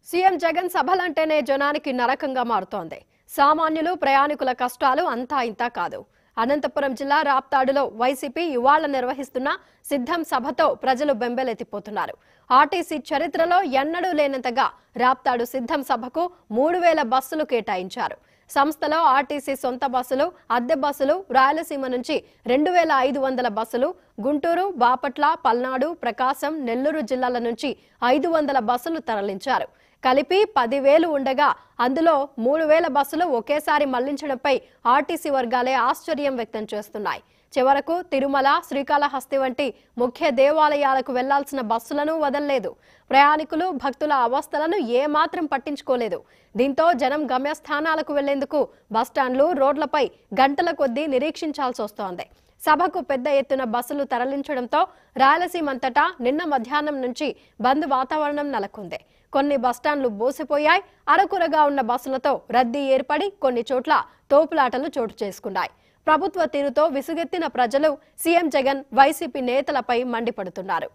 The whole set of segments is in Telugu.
సీఎం జగన్ సభలంటేనే జనానికి నరకంగా మారుతోంది సామాన్యులు ప్రయాణికుల కష్టాలు అంతా ఇంతా కాదు అనంతపురం జిల్లా రాప్తాడులో వైసీపీ ఇవాళ నిర్వహిస్తున్న సిద్ధం సభతో ప్రజలు బెంబేలెత్తిపోతున్నారు ఆర్టీసీ చరిత్రలో ఎన్నడూ లేనంతగా రాప్తాడు సిద్ధం సభకు మూడు వేల బస్సులు కేటాయించారు సంస్థలో ఆర్టీసీ సొంత బస్సులు అద్దె బస్సులు రాయలసీమ నుంచి రెండు వేల ఐదు వందల బస్సులు గుంటూరు బాపట్ల పల్నాడు ప్రకాశం నెల్లూరు జిల్లాల నుంచి ఐదు వందల బస్సులు తరలించారు కలిపి పదివేలు ఉండగా అందులో మూడు వేల బస్సులు ఒకేసారి మళ్లించడంపై ఆర్టీసీ వర్గాలే ఆశ్చర్యం వ్యక్తం చేస్తున్నాయి చివరకు తిరుమల శ్రీకాళహస్తి వంటి ముఖ్య దేవాలయాలకు వెళ్లాల్సిన బస్సులను వదల్లేదు ప్రయాణికులు భక్తుల అవస్థలను ఏమాత్రం పట్టించుకోలేదు దీంతో జనం గమ్యస్థానాలకు వెళ్లేందుకు బస్టాండ్లు రోడ్లపై గంటల కొద్దీ నిరీక్షించాల్సి వస్తోంది సభకు పెద్ద ఎత్తున బస్సులు తరలించడంతో రాయలసీమంతటా నిన్న మధ్యాహ్నం నుంచి బంద్ వాతావరణం నెలకొంది కొన్ని బస్టాండ్లు బోసిపోయాయి అరకురగా ఉన్న బస్సులతో రద్దీ ఏర్పడి కొన్ని చోట్ల తోపులాటలు చోటు చేసుకున్నాయి ప్రభుత్వ తీరుతో విసుగెత్తిన ప్రజలు సీఎం జగన్ వైసీపీ నేతలపై మండిపడుతున్నారు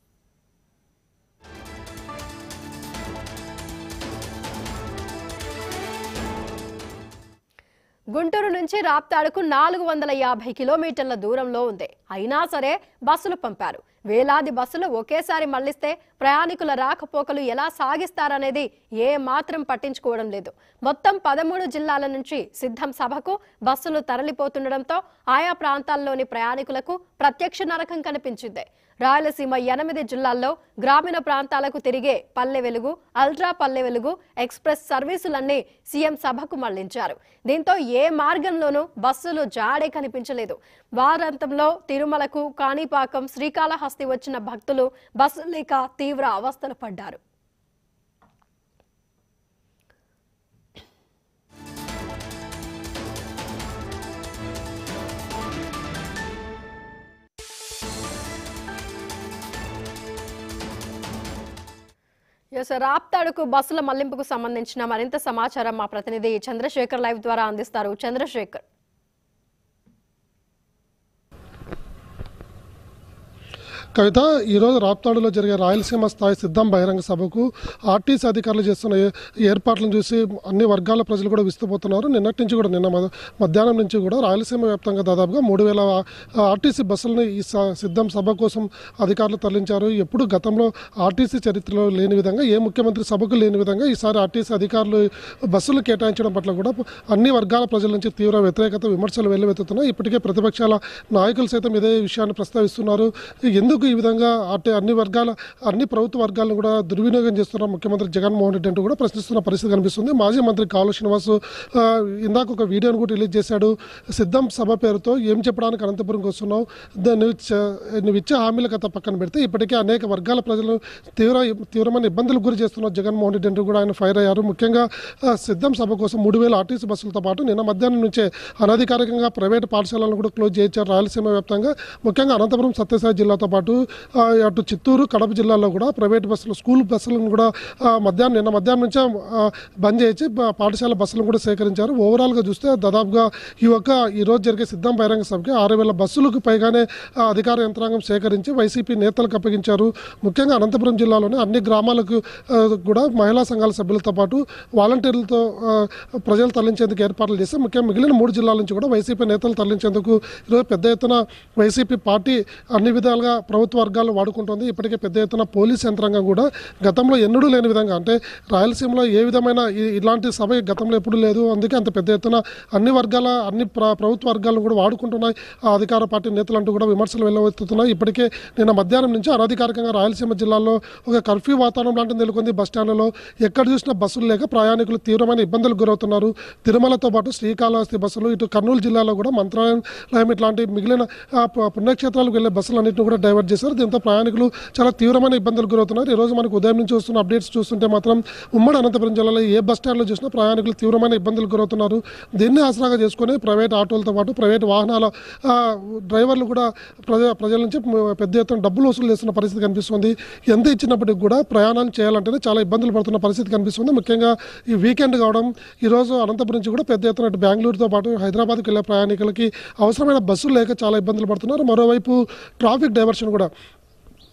గుంటూరు నుంచి రాప్తాడుకు నాలుగు వందల యాభై కిలోమీటర్ల దూరంలో ఉంది అయినా సరే బస్సులు పంపారు వేలాది బస్సులు ఒకేసారి మళ్లిస్తే ప్రయాణికుల రాకపోకలు ఎలా సాగిస్తారనేది ఏ మాత్రం పట్టించుకోవడం లేదు మొత్తం పదమూడు జిల్లాల నుంచి సిద్ధం సభకు బస్సులు తరలిపోతుండటంతో ఆయా ప్రాంతాల్లోని ప్రయాణికులకు ప్రత్యక్ష నరకం కనిపించింది రాయలసీమ ఎనిమిది జిల్లాల్లో గ్రామీణ ప్రాంతాలకు తిరిగే పల్లె వెలుగు అల్ట్రా పల్లె వెలుగు ఎక్స్ప్రెస్ సర్వీసులన్నీ సీఎం సభకు మళ్లించారు దీంతో ఏ మార్గంలోనూ బస్సులు జాడే కనిపించలేదు వారాంతంలో తిరుమలకు కాణిపాకం శ్రీకాళహస్తి వచ్చిన భక్తులు బస్సు లేక తీవ్ర అవస్థలు పడ్డారు ఎస్ రాప్తాడుకు బస్సుల మళ్లింపుకు సంబంధించిన మరింత సమాచారం మా ప్రతినిధి చంద్రశేఖర్ లైవ్ ద్వారా అందిస్తారు చంద్రశేఖర్ కవిత ఈరోజు రాప్తాడులో జరిగే రాయలసీమ స్థాయి సిద్ధం బహిరంగ సభకు ఆర్టీసీ అధికారులు చేస్తున్న ఏ- ఏర్పాట్లను చూసి అన్ని వర్గాల ప్రజలు కూడా విస్తుపోతున్నారు నిన్నటి నుంచి కూడా నిన్న మద- మధ్యాహ్నం నుంచి కూడా రాయలసీమ వ్యాప్తంగా దాదాపుగా మూడు వేల ఆర్టీసీ బస్సులని ఈ స- సిద్ధం సభ కోసం అధికారులు తరలించారు ఎప్పుడు గతంలో ఆర్టీసీ చరిత్రలో లేని విధంగా ఏ ముఖ్యమంత్రి సభకు లేని విధంగా ఈసారి ఆర్టీసీ అధికారులు బస్సులు కేటాయించడం పట్ల కూడా అన్ని వర్గాల ప్రజల నుంచి తీవ్ర వ్యతిరేకత విమర్శలు వెల్లువెత్తుతున్నాయి ఇప్పటికే ప్రతిపక్షాల నాయకులు సైతం ఇదే విషయాన్ని ప్రస్తావిస్తున్నారు ఎందుకు ఈ విధంగా అటు అన్ని వర్గాల అన్ని ప్రభుత్వ వర్గాలను కూడా దుర్వినియోగం చేస్తున్న ముఖ్యమంత్రి జగన్మోహన్ రెడ్డి అంటూ కూడా ప్రశ్నిస్తున్న పరిస్థితి కనిపిస్తుంది మాజీ మంత్రి కాలు శ్రీనివాస్ ఆ, ఇందాక ఒక వీడియోను కూడా రిలీజ్ చేశాడు సిద్ధం సభ పేరుతో ఏం చెప్పడానికి అనంతపురంకి వస్తున్నావు దాన్ని నువ్వు చ- నువ్వు ఇచ్చే హామీల కథ పక్కన పెడితే ఇప్పటికే అనేక వర్గాల ప్రజలు తీవ్ర తీవ్రమైన ఇబ్బందులకు గురి చేస్తున్న జగన్మోహన్ రెడ్డి అంటూ కూడా ఆయన ఫైర్ అయ్యారు ముఖ్యంగా ఆ, సిద్ధం సభ కోసం మూడు వేల ఆర్టీసీ బస్సులతో పాటు నిన్న మధ్యాహ్నం నుంచే అనధికారికంగా ప్రైవేట్ పాఠశాలలను కూడా క్లోజ్ చేయించారు రాయలసీమ వ్యాప్తంగా ముఖ్యంగా అనంతపురం సత్యసాయి జిల్లాతో పాటు ఆ, అటు చిత్తూరు కడప జిల్లాలో కూడా ప్రైవేట్ బస్సులు స్కూల్ బస్సులను కూడా ఆ, మధ్యాహ్నం నిన్న మధ్యాహ్నం నుంచే ఆ, బంద్ చేయించి పా- పాఠశాల బస్సులను కూడా సేకరించారు ఓవరాల్గా చూస్తే దాదాపుగా ఈ ఒక్క ఈ రోజు జరిగే సిద్ధం బహిరంగ సభకి ఆరు వేల బస్సులకు పైగానే ఆ, అధికార యంత్రాంగం సేకరించి వైసీపీ నేతలకు అప్పగించారు ముఖ్యంగా అనంతపురం జిల్లాలోని అన్ని గ్రామాలకు ఆ, కూడా మహిళా సంఘాల సభ్యులతో పాటు వాలంటీర్లతో ఆ, ప్రజలు తరలించేందుకు ఏర్పాట్లు చేస్తే ముఖ్యంగా మిగిలిన మూడు జిల్లాల నుంచి కూడా వైసీపీ నేతలు తరలించేందుకు ఈరోజు పెద్ద ఎత్తున వైసీపీ పార్టీ అన్ని విధాలుగా ప్రభుత్వ వర్గాలు వాడుకుంటుంది ఇప్పటికే పెద్ద ఎత్తున పోలీస్ యంత్రాంగం కూడా గతంలో ఎన్నడూ లేని విధంగా అంటే రాయలసీమలో ఏ విధమైన ఈ- ఇలాంటి సభ గతంలో ఎప్పుడూ లేదు అందుకే అంత పెద్ద ఎత్తున అన్ని వర్గాల అన్ని ప్ర- ప్రభుత్వ వర్గాలను కూడా వాడుకుంటున్నాయి ఆ అధికార పార్టీ నేతలు అంటూ కూడా విమర్శలు వెళ్ళవెత్తుతున్నాయి ఇప్పటికే నిన్న మధ్యాహ్నం నుంచి అనధికారికంగా రాయలసీమ జిల్లాలో ఒక కర్ఫ్యూ వాతావరణం లాంటిది నెలకొంది బస్ స్టాండ్లలో ఎక్కడ చూసినా బస్సులు లేక ప్రయాణికులు తీవ్రమైన ఇబ్బందులకు గురవుతున్నారు తిరుమలతో పాటు శ్రీకాళహస్తి బస్సులు ఇటు కర్నూలు జిల్లాలో కూడా మంత్రాలయం ఇట్లాంటి మిగిలిన ఆ, పు- పుణ్యక్షేత్రాలకు వెళ్ళే బస్సులన్నింటినీ కూడా డైవర్ట్ చేశారు దీంతో ప్రయాణికులు చాలా తీవ్రమైన ఇబ్బందులకు గురవుతున్నారు ఈ రోజు మనకు ఉదయం నుంచి వస్తున్న అప్డేట్స్ చూస్తుంటే మాత్రం ఉమ్మడి అనంతపురం జిల్లాలో ఏ బస్ స్టాండ్లో చూసినా ప్రయాణికులు తీవ్రమైన ఇబ్బందులకు గురవుతున్నారు దీన్ని ఆసరాగా చేసుకొని ప్రైవేట్ ఆటోలతో పాటు ప్రైవేట్ వాహనాల ఆ, డ్రైవర్లు కూడా ప్రజ ప్రజల నుంచి మ- పెద్ద ఎత్తున డబ్బులు వసూలు చేస్తున్న పరిస్థితి కనిపిస్తుంది ఎంత ఇచ్చినప్పటికీ కూడా ప్రయాణాలు చేయాలంటేనే చాలా ఇబ్బందులు పడుతున్న పరిస్థితి కనిపిస్తుంది ముఖ్యంగా ఈ వీకెండ్ కావడం ఈరోజు అనంతపురం నుంచి కూడా పెద్ద ఎత్తున ఇటు బెంగళూరుతో పాటు హైదరాబాద్కి వెళ్ళే ప్రయాణికులకి అవసరమైన బస్సులు లేక చాలా ఇబ్బందులు పడుతున్నారు మరోవైపు ట్రాఫిక్ డైవర్షన్ కూడా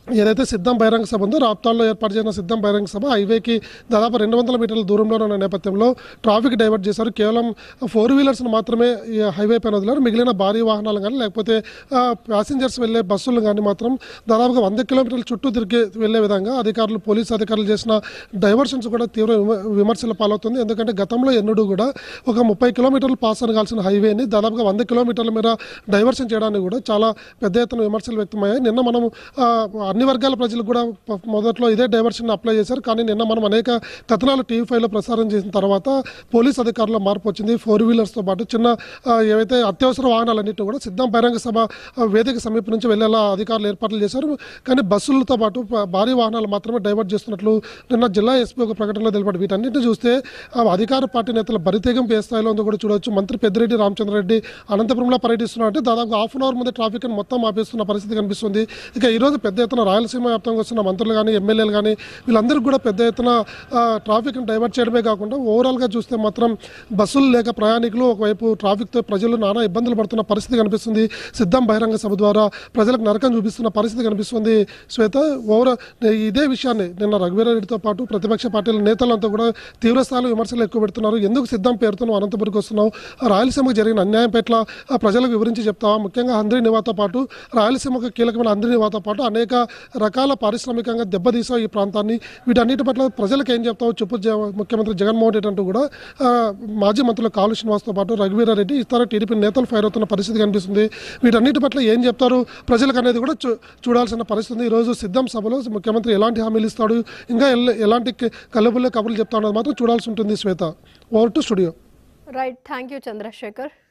ఏదైతే సిద్ధం బహిరంగ సభ ఉందో రాప్తాల్లో ఏర్పాటు చేసిన సిద్ధం బహిరంగ సభ హైవేకి దాదాపు రెండు వందల మీటర్ల దూరంలో ఉన్న నేపథ్యంలో ట్రాఫిక్ డైవర్ట్ చేశారు కేవలం ఫోర్ వీలర్స్ని మాత్రమే ఈ హైవే పైన వదిలారు మిగిలిన భారీ వాహనాలు కానీ లేకపోతే ప్యాసింజర్స్ వెళ్ళే బస్సులు కానీ మాత్రం దాదాపుగా వంద కిలోమీటర్ల చుట్టూ తిరిగి వెళ్ళే విధంగా అధికారులు పోలీసు అధికారులు చేసిన డైవర్షన్స్ కూడా తీవ్ర విమ- విమర్శల పాలవుతుంది ఎందుకంటే గతంలో ఎన్నడూ కూడా ఒక ముప్పై కిలోమీటర్లు పాస్ అనగాల్సిన హైవేని దాదాపుగా వంద కిలోమీటర్ల మేర డైవర్షన్ చేయడానికి కూడా చాలా పెద్ద ఎత్తున విమర్శలు వ్యక్తమయ్యాయి నిన్న మనం ఆ, అన్ని వర్గాల ప్రజలు కూడా ప- మొదట్లో ఇదే డైవర్షన్ అప్లై చేశారు కానీ నిన్న మనం అనేక కథనాలు టీవీ ఫైవ్లో ప్రసారం చేసిన తర్వాత పోలీస్ అధికారుల మార్పు వచ్చింది ఫోర్ వీలర్స్తో పాటు చిన్న ఆ, ఏవైతే అత్యవసర వాహనాలన్నింటినీ కూడా సిద్ధం బహిరంగ సభ ఆ, వేదిక సమీపం నుంచి వెళ్ళేలా అధికారులు ఏర్పాట్లు చేశారు కానీ బస్సులతో పాటు ప- భారీ వాహనాలు మాత్రమే డైవర్ట్ చేస్తున్నట్లు నిన్న జిల్లా ఎస్పీ ఒక ప్రకటనలో తెలిపాడు వీటన్నిటిని చూస్తే ఆ, అధికార పార్టీ నేతల బరితేగం ఏ స్థాయిలో ఉందో కూడా చూడవచ్చు మంత్రి పెద్దిరెడ్డి రామచంద్రరెడ్డి అనంతపురంలో పర్యటిస్తున్నారంటే దాదాపు హాఫ్ అన్ అవర్ ముందే ట్రాఫిక్ మొత్తం ఆపేస్తున్న పరిస్థితి కనిపిస్తుంది ఇక ఈరోజు పెద్ద ఎత్తున రాయలసీమ వ్యాప్తంగా వస్తున్న మంత్రులు కానీ ఎమ్మెల్యేలు కానీ వీళ్ళందరికీ కూడా పెద్ద ఎత్తున ఆ, ట్రాఫిక్ని డైవర్ట్ చేయడమే కాకుండా ఓవరాల్గా చూస్తే మాత్రం బస్సులు లేక ప్రయాణికులు ఒకవైపు ట్రాఫిక్తో ప్రజలు నానా ఇబ్బందులు పడుతున్న పరిస్థితి కనిపిస్తుంది సిద్ధం బహిరంగ సభ ద్వారా ప్రజలకు నరకం చూపిస్తున్న పరిస్థితి కనిపిస్తుంది శ్వేత ఓవర్ ఇదే విషయాన్ని నిన్న రఘువీరారెడ్డితో పాటు ప్రతిపక్ష పార్టీల నేతలంతా కూడా తీవ్రస్థాయిలో విమర్శలు ఎక్కువ పెడుతున్నారు ఎందుకు సిద్ధం పేరుతో నువ్వు అనంతపురికి వస్తున్నావు రాయలసీమకు జరిగిన అన్యాయం పట్ల ఆ, ప్రజలకు వివరించి చెప్తావా ముఖ్యంగా హంద్రీ నివాతో పాటు రాయలసీమకు కీలకమైన హంద్రీ నివాతో పాటు అనేక రకాల పారిశ్రామికంగా దెబ్బతీసావు ఈ ప్రాంతాన్ని వీటన్నిటి పట్ల ప్రజలకు ఏం చెప్తావు చెప్పు జ- ముఖ్యమంత్రి జగన్మోహన్ రెడ్డి అంటూ కూడా ఆ, మాజీ మంత్రులు కాలు శ్రీనివాస్తో పాటు రఘువీరారెడ్డి ఇతర టీడీపీ నేతలు ఫైర్ అవుతున్న పరిస్థితి కనిపిస్తుంది వీటన్నిటి పట్ల ఏం చెప్తారు ప్రజలకు అనేది కూడా చూ- చూడాల్సిన పరిస్థితి ఉంది. ఈరోజు సిద్ధం సభలో ముఖ్యమంత్రి ఎలాంటి హామీలు ఇస్తాడు ఇంకా ఎల్- ఎలాంటి కళ్ళబుల్లే కబుర్లు చెప్తాడు మాత్రం చూడాల్సి ఉంటుంది Swetha over to studio right thank you Chandrasekhar